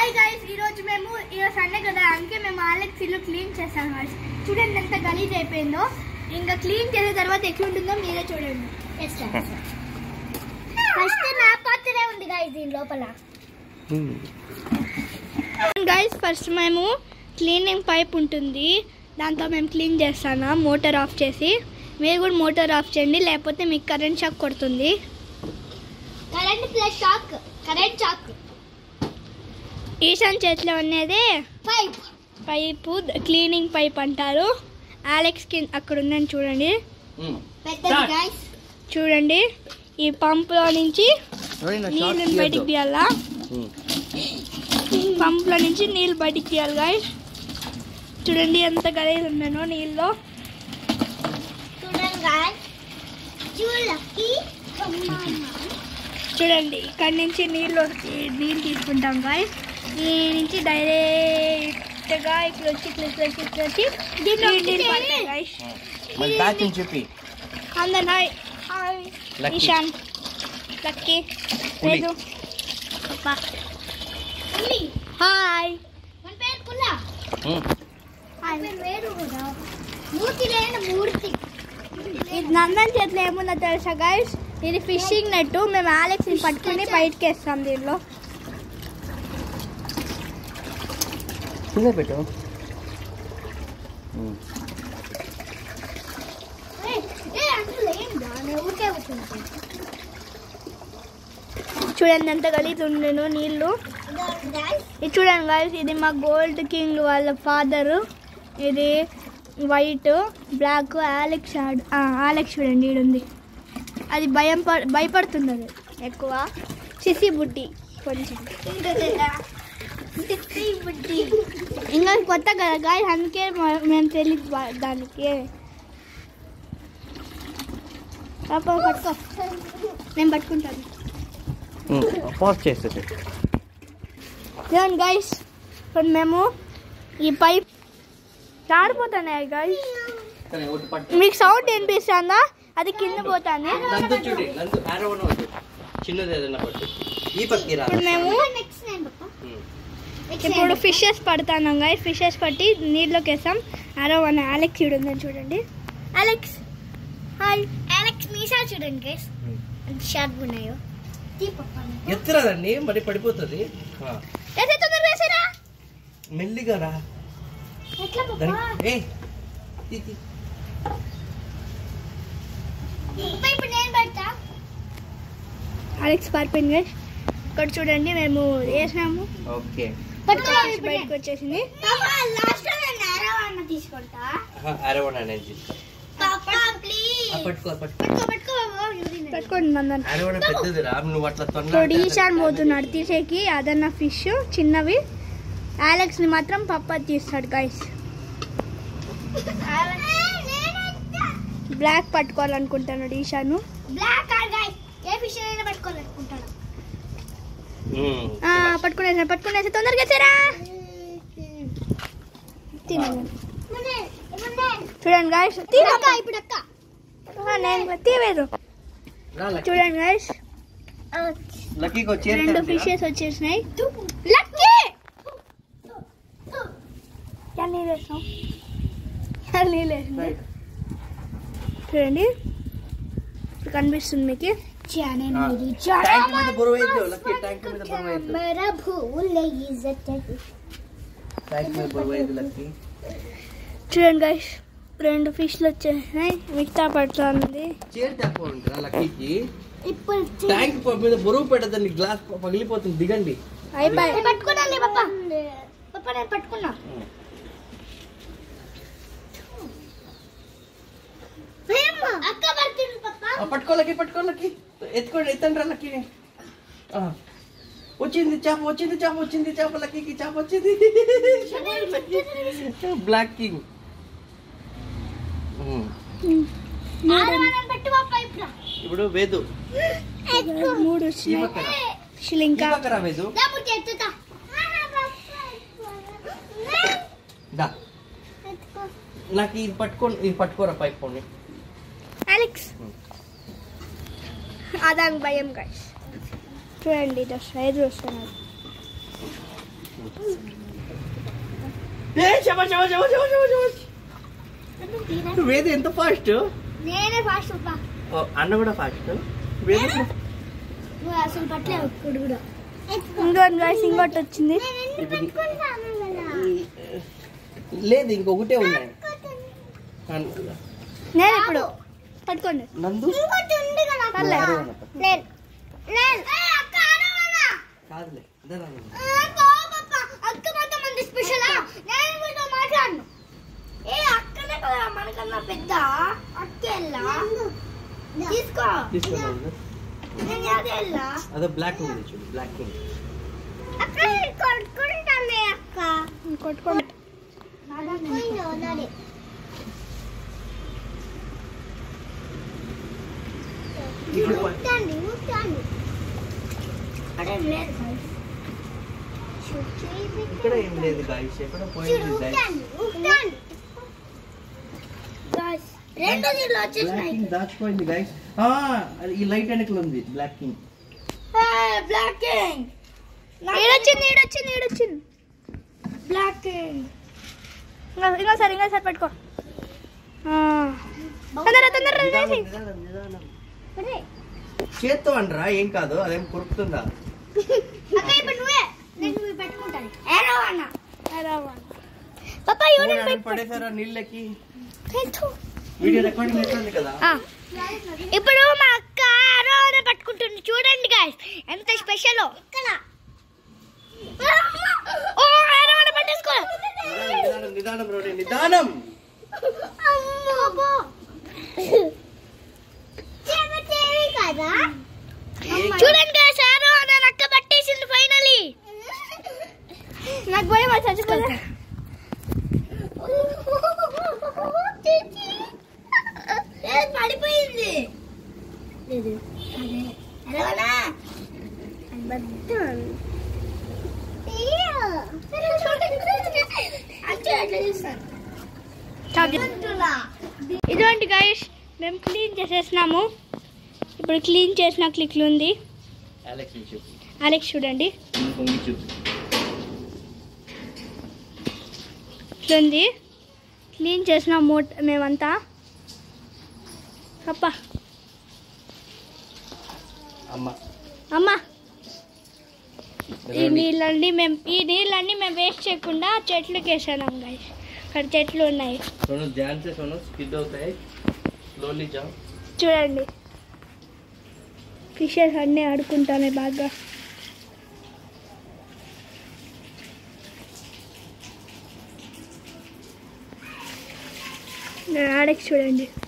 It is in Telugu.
హాయ్ గైస్ ఈ రోజు మేము ఈరోజు సండే కదా అందుకే మేము ఆలెక్స్ ఇల్లు క్లీన్ చేస్తాం guys. చూడండి ఎంత గలీజ్ అయిపోయిందో ఇంకా క్లీన్ చేసిన తర్వాత ఎట్లుంటుందో మీరే చూడండి ఫస్ట్ నా పాత్రే ఉంది గైస్ దీని లోపల గైస్ ఫస్ట్ మేము క్లీనింగ్ పైప్ ఉంటుంది దాంతో మేము క్లీన్ చేస్తాను మోటార్ ఆఫ్ చేసి మీరు కూడా మోటార్ ఆఫ్ చేయండి లేకపోతే మీకు కరెంట్ షాక్ కొడుతుంది current plus shock current shock Ishan చేతిలో ఉన్నదే పైప్ పైపు క్లీనింగ్ పైప్ అంటారు ఆలెక్స్ కి అక్కడ ఉందని చూడండి పెద్దది గైస్ చూడండి ఈ పంపులో నుంచి నీళ్ళని బయటికి తీయాలా పంపులో నుంచి నీళ్ళు బయటికి తీయాలి గాయస్ చూడండి ఎంత గలీజ్ ఉన్నానో నీళ్ళు చూడండి గైస్ చూలకి చూడండి ఇక్కడ నుంచి నీళ్ళు వస్తే- నీళ్ళు తీసుకుంటాం గాయస్ ఈ నుంచి డైరెక్ట్గా ఇట్లా వచ్చి ఇట్లా ఇట్లా వచ్చి ఇట్లా వచ్చి దీంట్లో నీళ్ళు పడతాయి గాయస్ మరి ప్యాకింగ్ చెప్పి అందరు hi hi Lucky. Ishan Lucky పులి. లేదు హాయ్ మన పేరు కుల్లా ఉమ్. మన పేరు వేరు కూడా మూర్తి లేని మూర్తి ఇది నందన్ చేతిలో ఏముందో తెలుసా గైస్ ఇది ఫిషింగ్ నెట్ మేము ఆలెక్స్ ని పట్టుకుని బయటకి వేస్తాం దీనిలో కింద పెట్టు ఉమ్. ఏయ్, ఏయ్, అందులో ఏం దాని ఊరికే కూర్చుంది చూడండి ఎంత గలీజ్ ఉండేను నీళ్ళు గైస్ ఇది చూడండి గైస్ ఇది మా గోల్డ్ కింగ్ వాళ్ళ ఫాదరు ఇది వైట్ బ్లాక్ ఆలెక్స్ ఆడ్- ఆ, ఆలెక్స్ చూడండి ఈడుంది అది భయం ప భయపడుతున్నది ఎక్కువ సిసి బుడ్డి కొంచెం ఇంకా కొత్త కదా గాయ అందుకే మ- మేము తెలియదు వా- దానికి పాప పట్టుకో నేను పట్టుకుంటాను ఉమ్. పాజ్ చేసేది చూడండి గైస్ ఇప్పుడు మేము ఈ పైప్ జారిపోతున్నాయి గైస్ సరే ఒకటి పట్టు మీకు సౌండ్ వినిపిస్తుందా అది కింద పోతాను నందు చూడు నందు ఆరో వద్దు చిన్నది ఏదైనా పట్టు ఈ పక్కకి రా ఇప్పుడు మేము నెక్స్ట్ నేను పప్ప ఉమ్. ఇప్పుడు ఫిషెస్ పడతాను గైస్ ఫిషెస్ పట్టి నీళ్ళలోకి వేసాం అరో వన్ అలెక్స్ చూడు ఉందని చూడండి అలెక్స్ హాయ్ అలెక్స్ మీసా చూడండి గైస్ ఎంత షార్ప్ ఉన్నాయో తీ పప్ప ఎత్తురాదండి మరి పడిపోతుంది ఆ. వేసే తొందరగా వేసేరా మెల్లిగా రా ఎట్లా దాని పప్ప ఏ తీ, తీ. పప్ప ఇప్పుడు నేను పెడతా అలెక్స్ పారిపోయింది గైస్ ఇక్కడ చూడండి మేము వేసినాము ఓకే పట్టుకోవాలి ఇప్పుడు బయటకు వచ్చేసింది లాస్ట్ లో నేను నేరవన్న తీసుకుంటా ఆరో వన్ అనేది తీసుకో పాపా ప్లీజ్ ఆ, పట్టుకో పట్టుకో పట్టుకో పట్టుకో బాబా యూరిన్ పెట్టుకోండి నందన్ ఆరో వన్ పెద్దది రా నువ్వు అట్లా ఇప్పుడు తొందర ఈశాన్ పోతున్నాడు తీసేకి అదన్న ఫిష్ చిన్నవి అలెక్స్ ని మాత్రం పప్ప తీస్తాడు గైస్ బ్లాక్ పట్టుకోవాలనుకుంటున్నాడు ఈశాను బ్లాక్ ఆర్ గైస్ ఏ ఫిష్ అయినా పట్టుకోవాలనుకుంటాడు ఉమ్. ఆ, పట్టుకునేసా పట్టుకునేసా తొందరగా వచ్చారా తినండి చూడండి గాయస్ అక్క ఇప్పుడు అక్క నేను తీవేదు రా లక్కీ. చూడండి గాయస్ లక్కీకి వచ్చి రెండు ఫిషెస్ వచ్చేసినాయి లక్కీ నీళ్ళు వేసాం నీళ్ళు వేసింది చూడండి ఇప్పుడు కనిపిస్తుంది మీకు जाने हाँ। मेरी ట్యాంక్ మీద బరువు వేయద్దు లక్కీ ట్యాంక్ మీద బరువు వేయద్దు मेरा भूल इज्जत ట్యాంక్ మీద బరువు వేయద్దు లక్కీ చూడండి గాయస్ రెండు ఫిష్లు వచ్చేసినాయి మిగతా పడుతుంది చైర్ తక్కువ రా లక్కీకి ఇప్పుడు ట్యాంక్ ప- మీద బరువు పెట్టదండి గ్లాస్ ప- పగిలిపోతుంది దిగండి అయిపోయి పట్టుకున్నాను పప్ప పప్ప నేను పట్టుకున్నా అక్క పడుతుంది పప్ప ఆ, పట్టుకో లక్కీ పట్టుకో లక్కీ ఎత్తుకోండి ఎత్తండి రా లక్కీని ఆ. వచ్చింది చేప వచ్చింది చేప వచ్చింది చేప లక్కీకి చేప వచ్చింది బ్లాక్ కింగ్ ఉమ్. పెట్టు పప్ప ఇప్పుడు ఇప్పుడు వేదు మూడు ఈ వచ్చినాయి పక్కన ఫిష్లు ఈ ఇంకా పక్కన వేదు లేకపోతే ఎత్తుతా దా నాకు ఇది పట్టుకో ఇది పట్టుకోరా పైప్ పోనీ అలెక్స్ అదానికి భయం గాయస్ చూడండి ఇది వస్తాయి ఎదురు వస్తున్నారు ఏ శబా శబా శబా శబా శబా శబా వేద ఎంత ఫాస్ట్ నేనే ఫాస్ట్ పా అన్న కూడా ఫాస్ట్ వేద నువ్వు అసలు పట్టలేవు ఇప్పుడు కూడా ఇంకోటి గైస్ ఇంకోటి వచ్చింది లేదు ఇంకొకటే ఉన్నాయి అన్- నేను ఇప్పుడు పట్టుకోండి నందు పర్లే. ఆరో అన్న. నేను నేను అక్క ఆడవాలా కాదులే ఇదే నందు. అక్క మొత్తం మంది స్పెషల్ నేను మీతో మాట్లాడను ఏ అక్కనే కదా మనకన్నా పెద్ద అక్క వెళ్ళా తీసుకో తీసుకో నందు. నేను అదే వెళ్ళా అదే బ్లాక్ ఉంది చూడు బ్లాక్ ఉంది అక్క కొట్టుకుంటానే అక్క కొట్టుకోండి ఇప్పుడు ప- ఊటండి ఊటండి అదే లేదు ఇక్కడ ఏం లేదు గాయస్ ఎక్కడ పోయింది గాయస్ రెండు నీళ్ళు బ్లాక్ వచ్చేసినాయి కింగ్ దాచిపోయింది గాయస్ ఈ లైట్ వెనకలు ఉంది బ్లాక్ కింగ్ బ్లాక్ కింగ్ ఈడొచ్చింది ఈడొచ్చింది ఈడొచ్చింది బ్లాక్ కింగ్ ఇంకా ఇంకోసారి ఇంకోసారి పట్టుకో ఆ. తొందర తొందర నిదానం, వేసి. నిదానం, నిదానం. చేత్తో అనరా ఏం కాదు అదేం కొరుకుతుందా అక్క ఇప్పుడు నువ్వే నేను నువ్వు పెట్టుకుంటాను ఏరో అన్న పాపా ఫోన్ యూనిట్ ఆడ పడేసారా నీళ్ళకి వీడియో రికార్డింగ్ అవుతుంది కదా ఇప్పుడు మా అక్క ఆరోనే పట్టుకుంటుంది చూడండి గాయస్ ఎంత స్పెషల్ ఇక్కడ ఓ ఆరోనే పట్టేసుకో నిదానం, నిదానం నిదానం రోడే నిదానం అమ్మో కదా ఏం చూడండి గాయస్ ఆరో నా అక్క పట్టేసింది ఫైనలీ నాకు భయం అది చచ్చిపోతే పడిపోయింది లేదు అదే ఎలాగోనా అబద్ధం ఇటువంటి గైస్ మేము క్లీన్ చేసేసినాము ఇప్పుడు క్లీన్ చేసిన క్లిక్లు ఉంది అలెక్స్ ని చెప్పు అలెక్స్ చూడండి పొంగి చూపు ఇట్లుంది క్లీన్ చేసిన మూట మేమంతా అప్ప అమ్మ అమ్మ ఈ నీళ్ళన్నీ మేము ఈ నీళ్ళన్నీ మేము వేస్ట్ చేయకుండా చెట్లుకి వేసాం గైస్ అక్కడ చెట్లు ఉన్నాయి सोनू ध्यान से सोनू स्किड होता है स्लोली जाओ చూడండి ఫిషెస్ అన్నీ ఆడుకుంటానే బాగా ఆడకి చూడండి